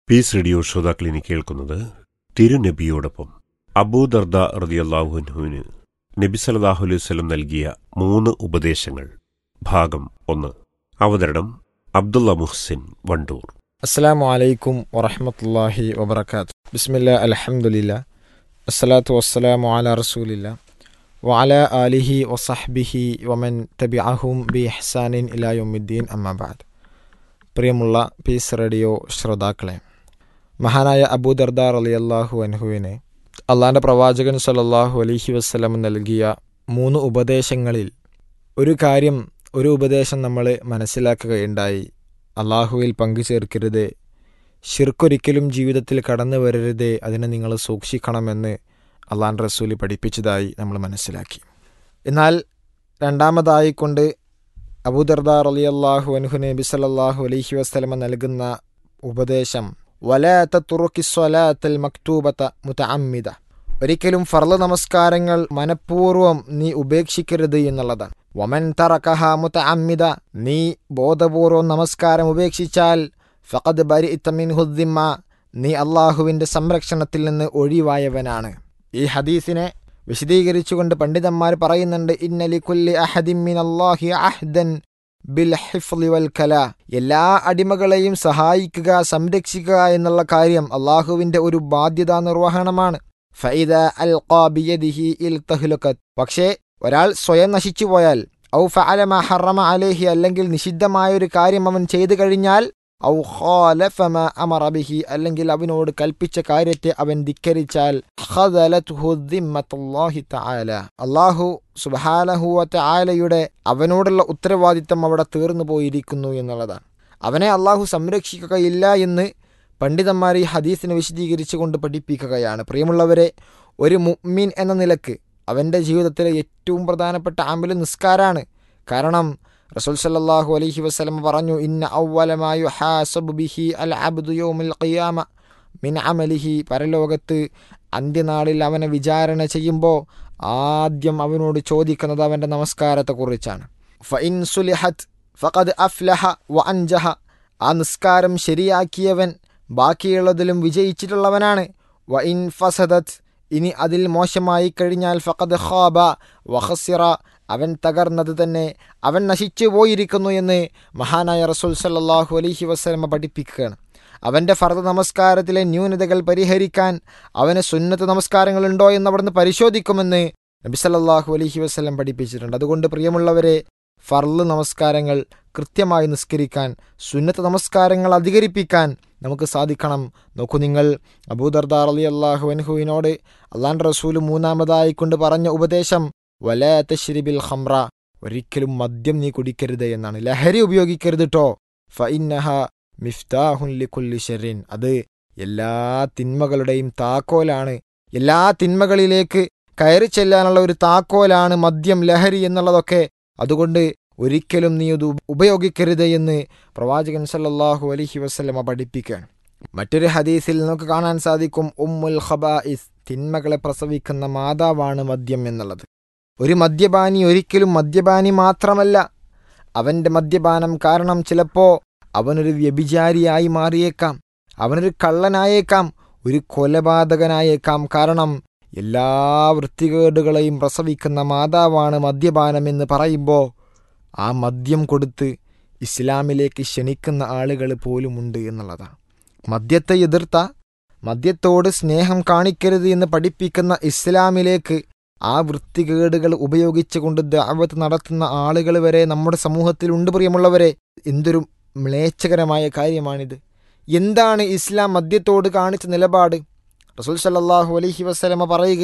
piece radio ശ്രോതാക്കളിനി കേൾക്കുന്നത് തിരുനബിയോടൊപ്പം അബൂദർദ റതിയല്ലാഹുനുവിന് നബി സല്ലല്ലാഹു അലൈഹി വസല്ലം നൽകിയ മൂന്ന് ഉപദേശങ്ങൾ ഭാഗം ഒന്ന് അവതരണം അബ്ദുള്ള മുഹ്സിൻ വണ്ടൂർ അസ്സാം വലൈക്കും വറഹമത്തല്ലാഹി വബർക്കാത്ത് ബിസ്മില്ല അലഹമുല്ല അസ്സലാത്തു വസ്സലാമു അല റസൂലില്ല വഅല ആലിഹി വസഹ്ബിഹി വമൻ തബിഅഹും ബി ഇഹ്സാനിൻ ഇലായുദ്ദീൻ അമ്മാബാദ് പ്രിയമുള്ള പീസ് റേഡിയോ ശ്രോതാക്കളെ മഹാനായ അബൂദർദാർ അലി അള്ളാഹു അൻഹുവിന് അള്ളാൻ്റെ പ്രവാചകൻ സല്ലല്ലാഹു അലൈഹി വസ്ലം നൽകിയ മൂന്ന് ഉപദേശങ്ങളിൽ ഒരു കാര്യം ഒരു ഉപദേശം നമ്മൾ മനസ്സിലാക്കുകയുണ്ടായി അള്ളാഹുവിൽ പങ്കുചേർക്കരുത് ഷിർക്കൊരിക്കലും ജീവിതത്തിൽ കടന്നു വരരുത് അതിനെ നിങ്ങൾ സൂക്ഷിക്കണമെന്ന് അള്ളാൻ റസൂലി പഠിപ്പിച്ചതായി നമ്മൾ മനസ്സിലാക്കി എന്നാൽ രണ്ടാമതായി കൊണ്ട് അബൂദർദാർ അലി അള്ളാഹു അൻഹു നബി സല്ലല്ലാഹു അലൈഹി വസ്ലമ നൽകുന്ന ഉപദേശം വലാത്ത തുറുക്കി സ്വലാത്തൽ മക്തൂബത്ത മുതഅമ്മിദ ഒരിക്കലും ഫർള് നമസ്കാരങ്ങൾ മനഃപൂർവ്വം നീ ഉപേക്ഷിക്കരുത് എന്നുള്ളതാണ് വമൻ തറക്കഹ മുതഅമ്മിദ നീ ബോധപൂർവം നമസ്കാരം ഉപേക്ഷിച്ചാൽ ഫഖദ് ബരി ഹുദ്ദിമ്മ നീ അള്ളാഹുവിൻ്റെ സംരക്ഷണത്തിൽ നിന്ന് ഒഴിവായവനാണ് ഈ ഹദീസിനെ വിശദീകരിച്ചുകൊണ്ട് പണ്ഡിതന്മാർ പറയുന്നുണ്ട് ഇന്നലി കുല്ലി അഹദിൻ അള്ളാഹി അഹ്ദൻ ബിൽ ഹിഫ്ലി വൽ കല എല്ലാ അടിമകളെയും സഹായിക്കുക സംരക്ഷിക്കുക എന്നുള്ള കാര്യം അള്ളാഹുവിൻ്റെ ഒരു ബാധ്യതാ നിർവഹണമാണ് ഫൈദ അൽ ബിയദിഹി ഇൽ തഹ്ലുക്കത്ത് പക്ഷേ ഒരാൾ സ്വയം നശിച്ചു പോയാൽ ഔ ഫഅലമ ഹറമ അലേഹി അല്ലെങ്കിൽ നിഷിദ്ധമായ ഒരു കാര്യം അവൻ ചെയ്തു കഴിഞ്ഞാൽ ഔ ഖാലഫമ അമറ ബിഹി അല്ലെങ്കിൽ അവനോട് കൽപ്പിച്ച കാര്യത്തെ അവൻ ധിക്കരിച്ചാൽ ഖദലത്ഹു ദിമ്മത്തുല്ലാഹി തആല അല്ലാഹു സുബ്ഹാനഹു വ തആലയുടെ അവനോടുള്ള ഉത്തരവാദിത്തം അവിടെ തീർന്നു പോയിരിക്കുന്നു എന്നുള്ളതാണ് അവനെ അള്ളാഹു സംരക്ഷിക്കുകയില്ല എന്ന് പണ്ഡിതന്മാർ ഈ ഹദീസിനെ വിശദീകരിച്ചുകൊണ്ട് പഠിപ്പിക്കുകയാണ് പ്രിയമുള്ളവരെ ഒരു മുഅ്മിൻ എന്ന നിലക്ക് അവൻ്റെ ജീവിതത്തിലെ ഏറ്റവും പ്രധാനപ്പെട്ട ആമ്പല് നിസ്കാരാണ് കാരണം റസൂൽ സല്ലല്ലാഹു അലൈഹി വസല്ലം പറഞ്ഞു ഇന്ന അവലമായു ഹാസബു ബിഹി അൽ അബ്ദു യൗമിൽ ഖിയാമ മിൻ അമലിഹി പരലോകത്ത് അന്ത്യനാളിൽ അവനെ വിചാരണ ചെയ്യുമ്പോൾ ആദ്യം അവനോട് ചോദിക്കുന്നത് അവൻ്റെ നമസ്കാരത്തെക്കുറിച്ചാണ് ഫഇൻ സുലിഹത്ത് ഫഖദ് അഫ്ലഹ വ അൻജഹ ആ നിസ്കാരം ശരിയാക്കിയവൻ ബാക്കിയുള്ളതിലും വിജയിച്ചിട്ടുള്ളവനാണ് വ ഇൻ ഫസദത്ത് ഇനി അതിൽ മോശമായി കഴിഞ്ഞാൽ ഫഖദ് ഖാബ വഹസിറ അവൻ തകർന്നത് തന്നെ അവൻ നശിച്ചു പോയിരിക്കുന്നു എന്ന് മഹാനായ റസൂൽ സല്ലാഹു അലൈഹി വസ്ലമ പഠിപ്പിക്കുകയാണ് അവൻ്റെ ഫർദ നമസ്കാരത്തിലെ ന്യൂനതകൾ പരിഹരിക്കാൻ അവന് സുന്നത്ത് നമസ്കാരങ്ങളുണ്ടോ എന്ന് അവിടുന്ന് പരിശോധിക്കുമെന്ന് നബി സല്ലാഹു അലൈഹി വസ്ലം പഠിപ്പിച്ചിട്ടുണ്ട് അതുകൊണ്ട് പ്രിയമുള്ളവരെ ഫർള് നമസ്കാരങ്ങൾ കൃത്യമായി നിസ്കരിക്കാൻ സുന്നത്ത് നമസ്കാരങ്ങൾ അധികരിപ്പിക്കാൻ നമുക്ക് സാധിക്കണം നോക്കൂ നിങ്ങൾ അബൂദർദാർ അലി അള്ളാഹു അൻഹുവിനോട് അള്ളാൻ റസൂല് മൂന്നാമതായി കൊണ്ട് പറഞ്ഞ ഉപദേശം വലാത്ത ഷിരിബിൽ ഹംറ ഒരിക്കലും മദ്യം നീ കുടിക്കരുത് എന്നാണ് ലഹരി ഉപയോഗിക്കരുത് കേട്ടോ ഫഇന്നഹ മിഫ്താഹുൻ ലിക്കുല്ലി ഷെറിൻ അത് എല്ലാ തിന്മകളുടെയും താക്കോലാണ് എല്ലാ തിന്മകളിലേക്ക് കയറി ചെല്ലാനുള്ള ഒരു താക്കോലാണ് മദ്യം ലഹരി എന്നുള്ളതൊക്കെ അതുകൊണ്ട് ഒരിക്കലും നീ അത് ഉപയോഗിക്കരുത് എന്ന് പ്രവാചകൻ സല്ലല്ലാഹു അലൈഹി വസല്ലമ പഠിപ്പിക്കുകയാണ് മറ്റൊരു ഹദീസിൽ നമുക്ക് കാണാൻ സാധിക്കും ഉമ്മുൽ ഖബായിസ് തിന്മകളെ പ്രസവിക്കുന്ന മാതാവാണ് മദ്യം എന്നുള്ളത് ഒരു മദ്യപാനി ഒരിക്കലും മദ്യപാനി മാത്രമല്ല അവൻ്റെ മദ്യപാനം കാരണം ചിലപ്പോൾ അവനൊരു വ്യഭിചാരിയായി മാറിയേക്കാം അവനൊരു കള്ളനായേക്കാം ഒരു കൊലപാതകനായേക്കാം കാരണം എല്ലാ വൃത്തികേടുകളെയും പ്രസവിക്കുന്ന മാതാവാണ് മദ്യപാനമെന്ന് പറയുമ്പോൾ ആ മദ്യം കൊടുത്ത് ഇസ്ലാമിലേക്ക് ക്ഷണിക്കുന്ന ആളുകൾ പോലുമുണ്ട് എന്നുള്ളതാണ് മദ്യത്തെ എതിർത്ത മദ്യത്തോട് സ്നേഹം കാണിക്കരുത് എന്ന് പഠിപ്പിക്കുന്ന ഇസ്ലാമിലേക്ക് ആ വൃത്തികേടുകൾ ഉപയോഗിച്ചുകൊണ്ട് ദാവത്ത് നടത്തുന്ന ആളുകൾ വരെ നമ്മുടെ സമൂഹത്തിലുണ്ട് പ്രിയമുള്ളവരെ എന്തൊരു മ്ലേച്ഛകരമായ കാര്യമാണിത് എന്താണ് ഇസ്ലാം മദ്യത്തോട് കാണിച്ച നിലപാട് റസൂൽ സല്ലാഹു അലഹി വസ്ലമ പറയുക